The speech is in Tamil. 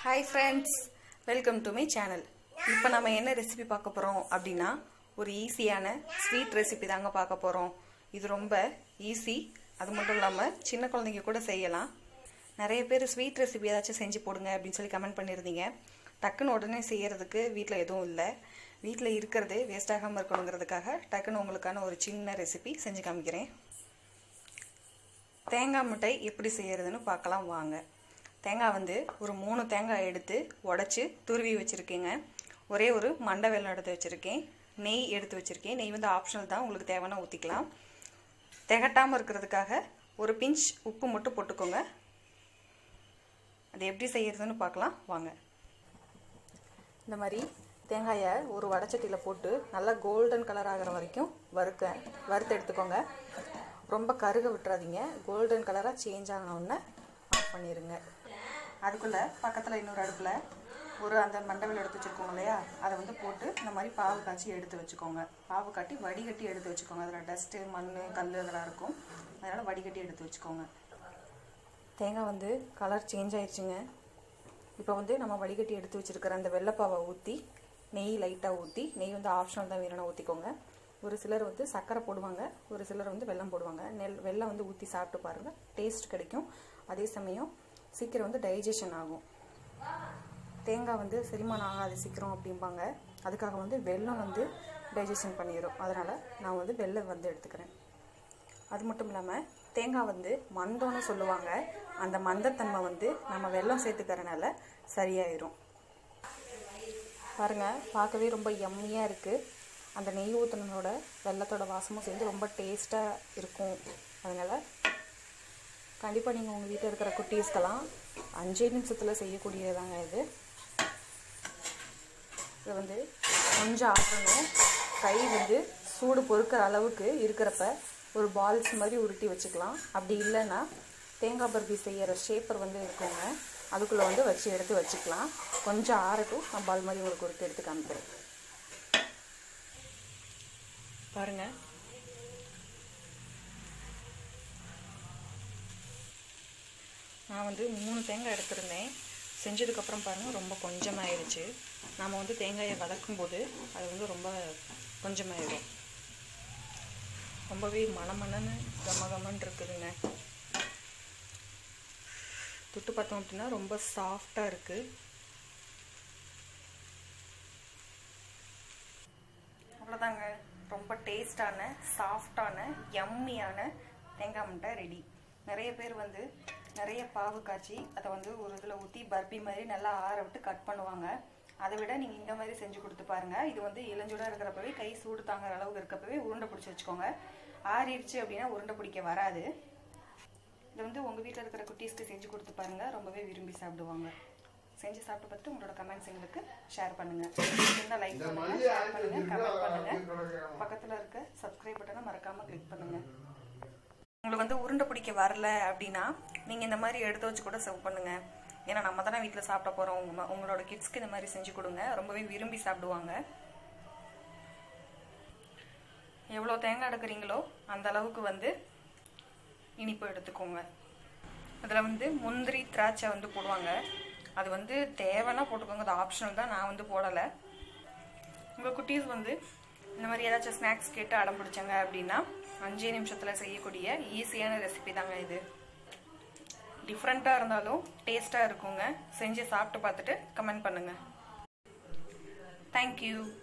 hi friends welcome to my channel இப்போ நம்ம என்ன ரெசிபி பார்க்க போகிறோம் அப்படின்னா ஒரு ஈஸியான ஸ்வீட் ரெசிபி தாங்க பார்க்க போகிறோம் இது ரொம்ப ஈஸி அது மட்டும் இல்லாமல் சின்ன குழந்தைங்க கூட செய்யலாம் நிறைய பேர் ஸ்வீட் ரெசிபி ஏதாச்சும் செஞ்சு போடுங்க அப்படின்னு சொல்லி கமெண்ட் பண்ணியிருந்தீங்க டக்குன்னு உடனே செய்யறதுக்கு வீட்டில் எதுவும் இல்லை வீட்டில் இருக்கிறது வேஸ்ட் ஆகாமல் இருக்கணுங்கிறதுக்காக டக்குன்னு உங்களுக்கான ஒரு சின்ன ரெசிபி செஞ்சு காமிக்கிறேன் தேங்காய் மிட்டாய் எப்படி செய்யறதுன்னு பார்க்கலாம் வாங்க தேங்காய் வந்து ஒரு மூணு தேங்காய் எடுத்து உடச்சி துருவி வச்சுருக்கேங்க ஒரே ஒரு மண்டை வெள்ளம் எடுத்து வச்சுருக்கேன் நெய் எடுத்து வச்சுருக்கேன் நெய் வந்து ஆப்ஷனல் தான் உங்களுக்கு தேவைன்னா ஊற்றிக்கலாம் திகட்டாமல் இருக்கிறதுக்காக ஒரு பிஞ்ச் உப்பு மட்டும் போட்டுக்கோங்க அது எப்படி செய்யறதுன்னு பார்க்கலாம் வாங்க இந்த மாதிரி தேங்காயை ஒரு வடச்சட்டியில் போட்டு நல்லா கோல்டன் கலர் ஆகிற வரைக்கும் வறுக்க வறுத்து எடுத்துக்கோங்க ரொம்ப கருக விட்டுறாதீங்க கோல்டன் கலராக சேஞ்ச் ஆனவுடனே ஆஃப் பண்ணிடுங்க அதுக்குள்ளே பக்கத்தில் இன்னொரு அடுப்பில் ஒரு அந்த மண்டவில் எடுத்து வச்சுருக்கோங்க இல்லையா அதை வந்து போட்டு இந்த மாதிரி பாவு காய்ச்சி எடுத்து வச்சுக்கோங்க பாவு காட்டி வடிகட்டி எடுத்து வச்சுக்கோங்க அதில் டஸ்ட்டு மண் கல் அதெல்லாம் இருக்கும் அதனால் வடிகட்டி எடுத்து வச்சுக்கோங்க தேங்காய் வந்து கலர் சேஞ்ச் ஆயிடுச்சுங்க இப்போ வந்து நம்ம வடிகட்டி எடுத்து வச்சுருக்கிற அந்த வெள்ளைப்பாவை ஊற்றி நெய் லைட்டாக ஊற்றி நெய் வந்து ஆப்ஷனல் தான் வேணும்னா ஊற்றிக்கோங்க ஒரு சிலர் வந்து சர்க்கரை போடுவாங்க ஒரு சிலர் வந்து வெல்லம் போடுவாங்க நெல் வெல்லம் வந்து ஊற்றி சாப்பிட்டு பாருங்கள் டேஸ்ட் கிடைக்கும் அதே சமயம் சீக்கிரம் வந்து டைஜஷன் ஆகும் தேங்காய் வந்து செரிமானம் ஆகாது சீக்கிரம் அப்படிம்பாங்க அதுக்காக வந்து வெல்லம் வந்து டைஜஷன் பண்ணிடும் அதனால் நான் வந்து வெல்லம் வந்து எடுத்துக்கிறேன் அது மட்டும் இல்லாமல் தேங்காய் வந்து மந்தம்னு சொல்லுவாங்க அந்த மந்தத்தன்மை வந்து நம்ம வெல்லம் சேர்த்துக்கறனால சரியாயிரும் பாருங்கள் பார்க்கவே ரொம்ப எம்மியாக இருக்குது அந்த நெய் ஊற்றினோட வெள்ளத்தோட வாசமும் சேர்ந்து ரொம்ப டேஸ்ட்டாக இருக்கும் அதனால் கண்டிப்பாக நீங்கள் உங்கள் வீட்டில் இருக்கிற குட்டீஸ்க்கெல்லாம் அஞ்சே நிமிஷத்தில் செய்யக்கூடியதாங்க இது இது வந்து கொஞ்சம் ஆறணும் கை வந்து சூடு பொறுக்கிற அளவுக்கு இருக்கிறப்ப ஒரு பால்ஸ் மாதிரி உருட்டி வச்சுக்கலாம் அப்படி இல்லைன்னா தேங்காய் பர்பி செய்கிற ஷேப்பர் வந்து இருக்குங்க அதுக்குள்ளே வந்து வச்சு எடுத்து வச்சுக்கலாம் கொஞ்சம் ஆறட்டும் நான் பால் மாதிரி உங்களுக்கு உருட்டி எடுத்து காமிக்கிறேன் பாருங்கள் நான் வந்து மூணு தேங்காய் எடுத்திருந்தேன் செஞ்சதுக்கப்புறம் பாருங்கள் ரொம்ப கொஞ்சமாயிருச்சு நாம் வந்து தேங்காயை வதக்கும் போது அது வந்து ரொம்ப கொஞ்சமாயிடும் ரொம்பவே மணமணன்னு கமகமன் இருக்குதுங்க தொட்டு பார்த்தோம் அப்படின்னா ரொம்ப சாஃப்டாக இருக்குது அவ்வளோதாங்க ரொம்ப டேஸ்டான சாஃப்டான யம்மியான தேங்காய் முட்டை ரெடி நிறைய பேர் வந்து நிறைய பாவு காய்ச்சி அதை வந்து ஒரு இதில் ஊற்றி பர்பி மாதிரி நல்லா ஆற விட்டு கட் பண்ணுவாங்க அதை விட நீங்கள் இந்த மாதிரி செஞ்சு கொடுத்து பாருங்கள் இது வந்து இளஞ்சூடாக இருக்கிறப்பவே கை சூடு தாங்குற அளவுக்கு இருக்கப்பவே உருண்டை பிடிச்சி வச்சுக்கோங்க ஆறிடுச்சு அப்படின்னா உருண்டை பிடிக்க வராது இது வந்து உங்கள் வீட்டில் இருக்கிற குட்டீஸ்க்கு செஞ்சு கொடுத்து பாருங்கள் ரொம்பவே விரும்பி சாப்பிடுவாங்க செஞ்சு சாப்பிட்டு பார்த்துட்டு உங்களோட கமெண்ட்ஸ் எங்களுக்கு ஷேர் பண்ணுங்க இருந்தால் லைக் பண்ணுங்க ஷேர் பண்ணுங்க கமெண்ட் பண்ணுங்க பக்கத்தில் இருக்க சப்ஸ்கிரைப் பட்டனை மறக்காம கிளிக் பண்ணுங்க உங்களுக்கு வந்து உருண்டை பிடிக்க வரல அப்படின்னா நீங்கள் இந்த மாதிரி எடுத்து வச்சு கூட சர்வ் பண்ணுங்க ஏன்னா நம்ம தானே வீட்டில் சாப்பிட போகிறோம் உங்க உங்களோட கிட்ஸ்க்கு இந்த மாதிரி செஞ்சு கொடுங்க ரொம்பவே விரும்பி சாப்பிடுவாங்க எவ்வளோ தேங்காய் எடுக்கிறீங்களோ அந்த அளவுக்கு வந்து இனிப்பு எடுத்துக்கோங்க அதில் வந்து முந்திரி திராட்சை வந்து போடுவாங்க அது வந்து தேவைன்னா போட்டுக்கோங்க அது ஆப்ஷனல் தான் நான் வந்து போடலை உங்கள் குட்டீஸ் வந்து இந்த மாதிரி ஏதாச்சும் ஸ்நாக்ஸ் கேட்டு அடம் பிடிச்சாங்க அப்படின்னா அஞ்சே நிமிஷத்தில் செய்யக்கூடிய ஈஸியான ரெசிபி தாங்க இது டிஃப்ரெண்ட்டாக இருந்தாலும் டேஸ்ட்டாக இருக்குங்க செஞ்சு சாப்பிட்டு பார்த்துட்டு கமெண்ட் பண்ணுங்கள் தேங்க்யூ